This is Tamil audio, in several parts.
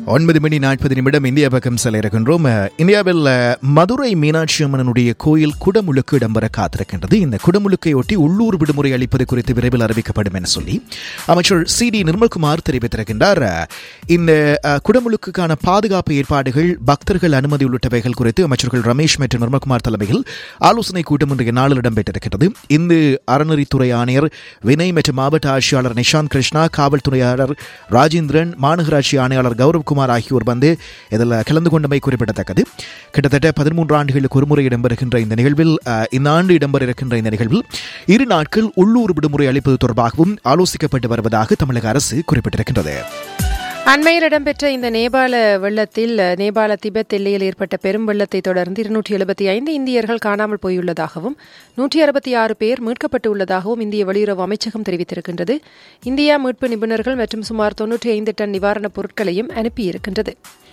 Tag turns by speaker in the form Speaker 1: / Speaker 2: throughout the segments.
Speaker 1: ஒன்பது மணி நாற்பது நிமிடம் இந்தியா பக்கம் செல்ல இருக்கின்றோம் அஹ், இந்தியாவில் அஹ், மதுரை மீனாட்சி அம்மனுடைய கோயில் குடமுழுக்கு இடம்பெற காத்திருக்கின்றது இந்த குடமுழுக்கை ஒட்டி உள்ளூர் விடுமுறை அளிப்பது குறித்து விரைவில் அறிவிக்கப்படும் என சொல்லி அமைச்சர் சி டி நிர்மல்குமார் தெரிவித்திருக்கின்றார் அஹ், இந்த அஹ், குடமுழுக்குக்கான பாதுகாப்பு ஏற்பாடுகள் பக்தர்கள் அனுமதி உள்ளிட்டவைகள் குறித்து அமைச்சர்கள் ரமேஷ் மற்றும் நிர்மல்குமார் தலைமையில் ஆலோசனை கூட்டம் இன்றைய நாளில் இடம்பெற்றிருக்கிறது இந்து அறநெறித்துறை ஆணையர் வினய் மற்றும் மாவட்ட ஆட்சியாளர் நிஷாந்த் கிருஷ்ணா காவல்துறையாளர் ராஜேந்திரன் மாநகராட்சி ஆணையாளர் கௌரவ்குமார் ஆகியோர் வந்து இதில் கலந்து கொண்டமை குறிப்பிடத்தக்கது கிட்டத்தட்ட பதிமூன்று ஆண்டுகளுக்கு ஒருமுறை இடம்பெறுகின்ற இந்த நிகழ்வில் அஹ், இந்த ஆண்டு இடம்பெற இருக்கின்ற இந்த நிகழ்வில் இரு நாட்கள் உள்ளூர் விடுமுறை அளிப்பது தொடர்பாகவும் ஆலோசிக்கப்பட்டு வருவதாக தமிழக அரசு குறிப்பிட்டிருக்கின்றது
Speaker 2: அண்மையில் இடம்பெற்ற இந்த நேபாள வெள்ளத்தில் நேபாள திபெத் எல்லையில் ஏற்பட்ட பெரும் வெள்ளத்தை தொடர்ந்து இருநூற்றி எழுபத்தி ஐந்து இந்தியர்கள் காணாமல் போயுள்ளதாகவும் நூற்றி அறுபத்தி ஆறு பேர் மீட்கப்பட்டு உள்ளதாகவும் இந்திய வெளியுறவு அமைச்சகம் தெரிவித்திருக்கின்றது இந்தியா மீட்பு நிபுணர்கள் மற்றும் சுமார் தொன்னூற்றி ஐந்து டன் நிவாரணப் பொருட்களையும் அனுப்பியிருக்கின்றது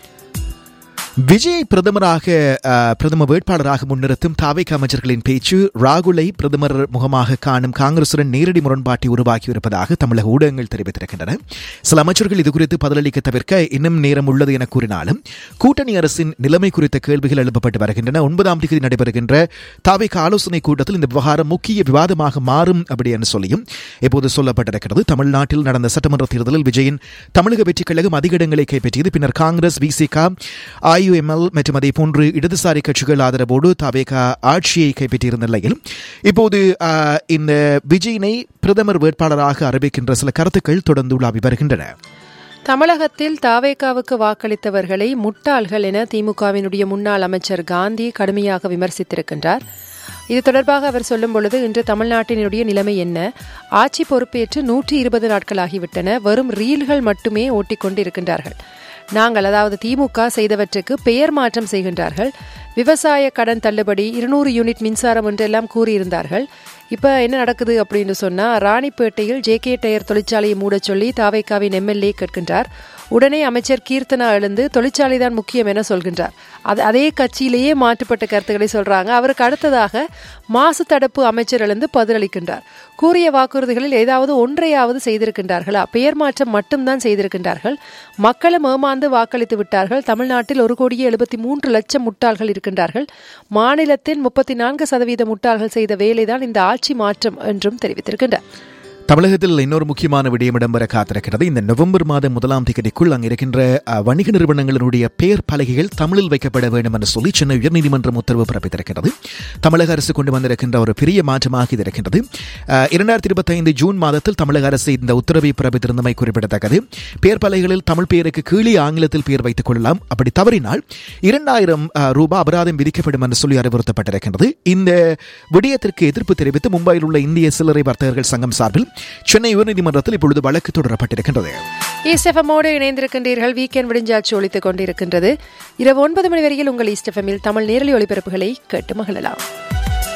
Speaker 1: விஜய் பிரதமராக அஹ், பிரதம வேட்பாளராக முன்னிறுத்தும் தாவைக்க அமைச்சர்களின் பேச்சு ராகுலை பிரதமர் முகமாக காணும் காங்கிரசுடன் நேரடி முரண்பாட்டை உருவாக்கியிருப்பதாக தமிழக ஊடகங்கள் தெரிவித்திருக்கின்றன சில அமைச்சர்கள் இதுகுறித்து பதிலளிக்க தவிர்க்க இன்னும் நேரம் உள்ளது என கூறினாலும் கூட்டணி அரசின் நிலைமை குறித்த கேள்விகள் எழுப்பப்பட்டு வருகின்றன ஒன்பதாம் தேதி நடைபெறுகின்ற தாவைக்க ஆலோசனை கூட்டத்தில் இந்த விவகாரம் முக்கிய விவாதமாக மாறும் அப்படி என்று சொல்லியும் இப்போது சொல்லப்பட்டிருக்கிறது தமிழ்நாட்டில் நடந்த சட்டமன்ற தேர்தலில் விஜயின் தமிழக வெற்றிக் கழகம் அதிக இடங்களை கைப்பற்றியது பின்னர் காங்கிரஸ் விசிக ஐயுஎம்எல் மற்றும் அதே போன்று இடதுசாரி கட்சிகள் ஆதரவோடு தவேகா ஆட்சியை கைப்பற்றியிருந்த நிலையில் இப்போது ஆஹ், இந்த விஜயினை பிரதமர் வேட்பாளராக அறிவிக்கின்ற சில கருத்துக்கள் தொடர்ந்து உலாவி வருகின்றன
Speaker 2: தமிழகத்தில் தாவேகாவுக்கு வாக்களித்தவர்களை முட்டாள்கள் என திமுகவினுடைய முன்னாள் அமைச்சர் காந்தி கடுமையாக விமர்சித்திருக்கின்றார் இது தொடர்பாக அவர் சொல்லும் பொழுது இன்று தமிழ்நாட்டினுடைய நிலைமை என்ன ஆட்சி பொறுப்பேற்று நூற்றி இருபது நாட்களாகிவிட்டன வெறும் ரீல்கள் மட்டுமே ஓட்டிக்கொண்டு இருக்கின்றார்கள் நாங்கள் அதாவது திமுக செய்தவற்றுக்கு பெயர் மாற்றம் செய்கின்றார்கள் விவசாய கடன் தள்ளுபடி இருநூறு யூனிட் மின்சாரம் என்றெல்லாம் கூறியிருந்தார்கள் இப்போ என்ன நடக்குது அப்படின்னு சொன்னா ராணிப்பேட்டையில் ஜே கே டயர் தொழிற்சாலையை மூடச் சொல்லி தாவைக்காவின் எம்எல்ஏ கேட்கின்றார் உடனே அமைச்சர் கீர்த்தனா எழுந்து தொழிற்சாலை தான் முக்கியம் என சொல்கின்றார் அது அதே கட்சியிலேயே மாற்றுப்பட்ட கருத்துக்களை சொல்றாங்க அவருக்கு அடுத்ததாக மாசு தடுப்பு அமைச்சர் எழுந்து பதிலளிக்கின்றார் கூறிய வாக்குறுதிகளில் ஏதாவது ஒன்றையாவது செய்திருக்கின்றார்களா பெயர் மாற்றம் மட்டும்தான் செய்திருக்கின்றார்கள் மக்களும் ஏமாந்து வாக்களித்து விட்டார்கள் தமிழ்நாட்டில் ஒரு கோடியே எழுபத்தி மூன்று லட்சம் முட்டாள்கள் இருக்கின்றார்கள் மாநிலத்தின் முப்பத்தி நான்கு சதவீத முட்டாள்கள் செய்த வேலைதான் இந்த ஆட்சி மாற்றம் என்றும் தெரிவித்திருக்கின்றார்
Speaker 1: தமிழகத்தில் இன்னொரு முக்கியமான விடயம் இடம்பெற காத்திருக்கிறது இந்த நவம்பர் மாதம் முதலாம் தேதிக்குள் அங்கு இருக்கின்ற அஹ், வணிக நிறுவனங்களினுடைய பெயர் பலகைகள் தமிழில் வைக்கப்பட வேண்டும் என்று சொல்லி சென்னை உயர்நீதிமன்றம் உத்தரவு பிறப்பித்திருக்கிறது தமிழக அரசு கொண்டு வந்திருக்கின்ற ஒரு பெரிய மாற்றமாக இது இருக்கின்றது அஹ், இரண்டாயிரத்தி இருபத்தைந்து ஜூன் மாதத்தில் தமிழக அரசு இந்த உத்தரவை பிறப்பித்திருந்தமை குறிப்பிடத்தக்கது பெயர் பலகைகளில் தமிழ் பெயருக்கு கீழே ஆங்கிலத்தில் பெயர் வைத்துக் கொள்ளலாம் அப்படி தவறினால் இரண்டாயிரம் ரூபாய் அபராதம் விதிக்கப்படும் என்று சொல்லி அறிவுறுத்தப்பட்டிருக்கின்றது இந்த விடயத்திற்கு எதிர்ப்பு தெரிவித்து மும்பையில் உள்ள இந்திய சில்லறை வர்த்தகர்கள் சங்கம் சார்பில் சென்னை உயர்நீதிமன்றத்தில் இப்பொழுது வழக்கு தொடரப்பட்டிருக்கின்றது
Speaker 2: ஈஸ்டெஃபமோடு இணைந்திருக்கின்றீர்கள் வீக்கெண்ட் விடிஞ்சாச்சு ஒழித்துக் கொண்டிருக்கின்றது இரவு ஒன்பது மணி வரையில் உங்கள் ஈஸ்டெஃபமில் தமிழ் நேரலை ஒளிபரப்புகளை கேட்டு மகிழலாம்